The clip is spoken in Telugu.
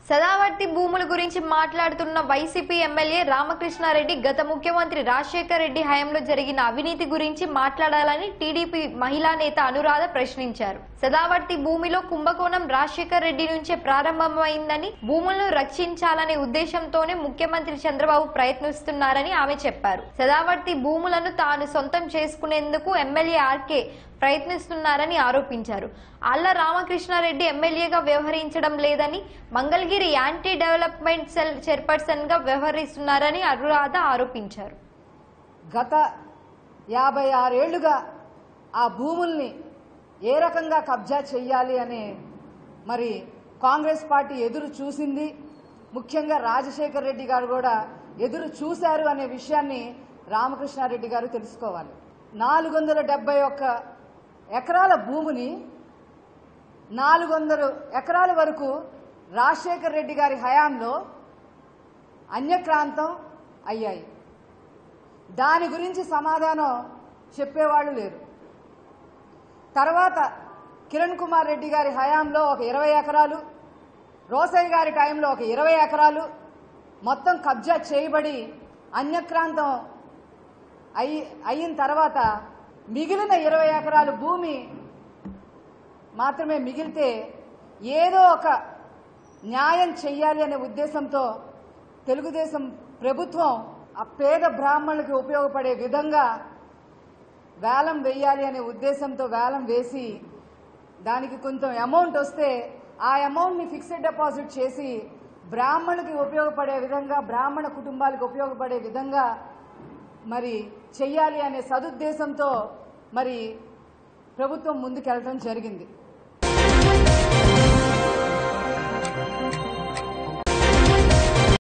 సదావర్తి భూముల గురించి మాట్లాడుతున్న వైసీపీ ఎమ్మెల్యే రామకృష్ణారెడ్డి గత ముఖ్యమంత్రి రాజశేఖర్ రెడ్డి హయాంలో జరిగిన అవినీతి గురించి మాట్లాడాలని టీడీపీ మహిళా నేత అనురాధ ప్రశ్నించారు సదావర్తి భూమిలో కుంభకోణం రాజశేఖర్ రెడ్డి నుంచే ప్రారంభమైందని భూములను రక్షించాలనే ఉద్దేశంతోనే ముఖ్యమంత్రి చంద్రబాబు ప్రయత్నిస్తున్నారని ఆమె చెప్పారు సదావర్తి భూములను తాను సొంతం చేసుకునేందుకు ఎమ్మెల్యే ఆర్కే ప్రయత్నిస్తున్నారని ఆరోపించారు ఆళ్ల రామకృష్ణారెడ్డి ఎమ్మెల్యేగా వ్యవహరించడం లేదని Mangalagiri anti development cell chairperson గా వ్యవహరిస్తున్నారని అనురాధ ఆరోపించారు గత యాభై ఆరేళ్లుగా ఆ భూముల్ని ఏ రకంగా కబ్జా చెయ్యాలి అనే మరి కాంగ్రెస్ పార్టీ ఎదురు చూసింది ముఖ్యంగా రాజశేఖర్ రెడ్డి గారు కూడా ఎదురు చూశారు అనే విషయాన్ని రామకృష్ణారెడ్డి గారు తెలుసుకోవాలి నాలుగు వందల డెబ్బై ఒక్క ఎకరాల భూమిని నాలుగు వందల ఎకరాల వరకు రాజశేఖర్ రెడ్డి గారి హయాంలో అన్యక్రాంతం అయ్యాయి దాని గురించి సమాధానం చెప్పేవాళ్ళు లేరు తర్వాత కిరణ్ కుమార్ రెడ్డి గారి హయాంలో ఒక ఇరవై ఎకరాలు రోసయ్య గారి టైంలో ఒక ఇరవై ఎకరాలు మొత్తం కబ్జా చేయబడి అన్యక్రాంతం అయి అయిన తర్వాత మిగిలిన ఇరవై ఎకరాలు భూమి మాత్రమే మిగిలితే ఏదో ఒక న్యాయం చెయ్యాలి అనే ఉద్దేశంతో తెలుగుదేశం ప్రభుత్వం ఆ పేద బ్రాహ్మణులకి ఉపయోగపడే విధంగా వేలం వేయాలి అనే ఉద్దేశంతో వేలం వేసి దానికి కొంచెం అమౌంట్ వస్తే ఆ అమౌంట్ని ఫిక్స్డ్ డిపాజిట్ చేసి బ్రాహ్మణులకి ఉపయోగపడే విధంగా బ్రాహ్మణ కుటుంబాలకు ఉపయోగపడే విధంగా మరి చెయ్యాలి అనే సదుద్దేశంతో మరి ప్రభుత్వం ముందుకెళ్ళడం జరిగింది